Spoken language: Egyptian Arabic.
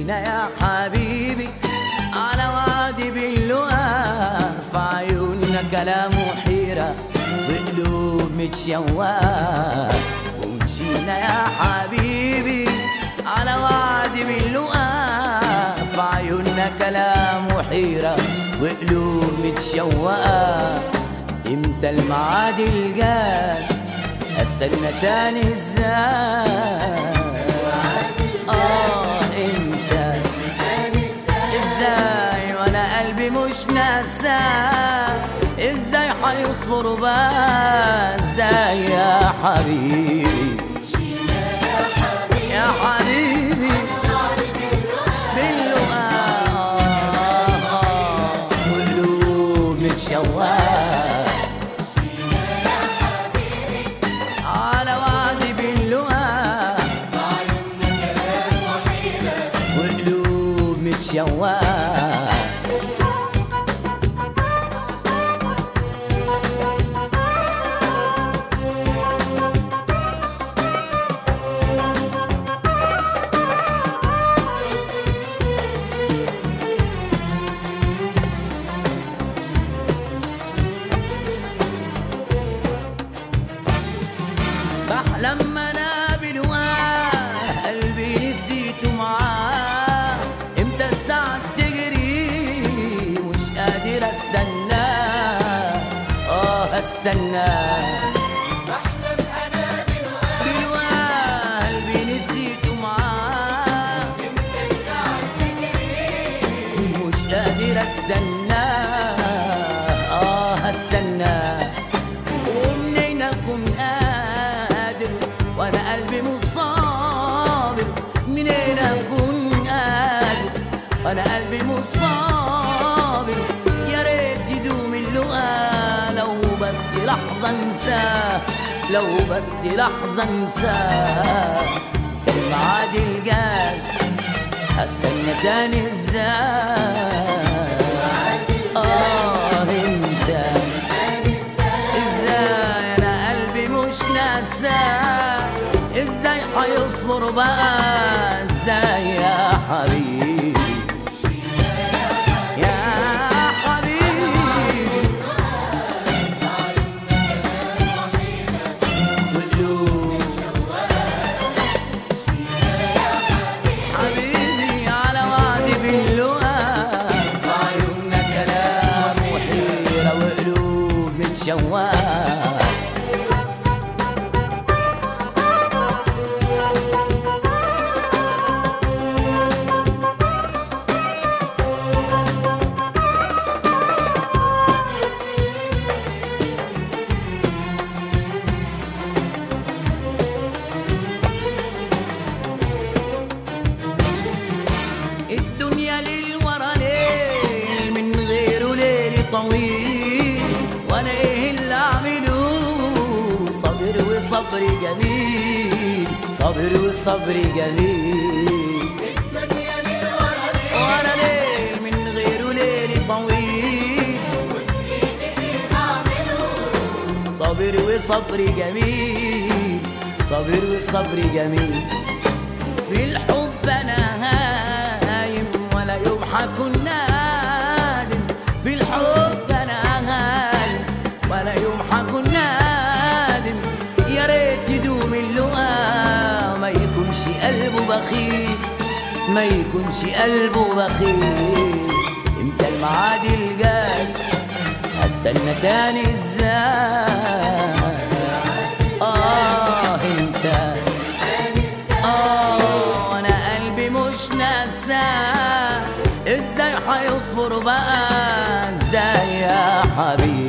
مشينا يا حبيبي على وادي باللقا في عيوننا كلام وحيرة وقلوب متشوقة ومشينا يا حبيبي على وادي باللقا في عيوننا كلام وحيرة وقلوب متشوقة امتى الميعاد الجاي استنى تاني ازاي اه انت ازاي وانا قلبي مش ناساه ازاي حيصبر بقى ازاي يا حبيبي يا حبيبي باللقاء وقلوب متشوقة على وعدي باللقاء وقلوب متشوقة بحلم انا بلقاه قلبي نسيته معاه امتى الساعة تجري مش قادر استناه اه استناه بلقاه قلبي نسيته معاه مش قادر استناه اه استناه ومنين اكون قادر وانا قلبي مش صابر منين اكون قادر وانا قلبي مش صابر يا ريت يدوم اللقا لو بس لحظة انساه لو بس لحظة انساه ده الميعاد الجاي هستنى تاني ازاي اه انت ازاي انا قلبي مش ناساه ازاي هيصبر بقى ازاي يا حبيبي يا حبيبي وقلوب حبيبي على وعدي باللقا في عيوننا كلام وحيرة وقلوب متشوقة الدنيا للورا ليل من غيره ليل طويل وانا ايه اللي اعمله صبر وصبر جميل صبر وصبر جميل وانا ليل من غيره ليل طويل صبر وصبر جميل صبر وصبر جميل في الحب انا هايم ولا يضحك النادم في الحب انا هايم ولا يضحك النادم يا ريت يدوم اللقا ما يكونش قلبه بخيل ما يكونش قلبه بخيل امتى الميعاد الجاي استنى تاني ازاي اه انت اه انا قلبي مش ناساه ازاي هيصبر بقى ازاي يا حبيبي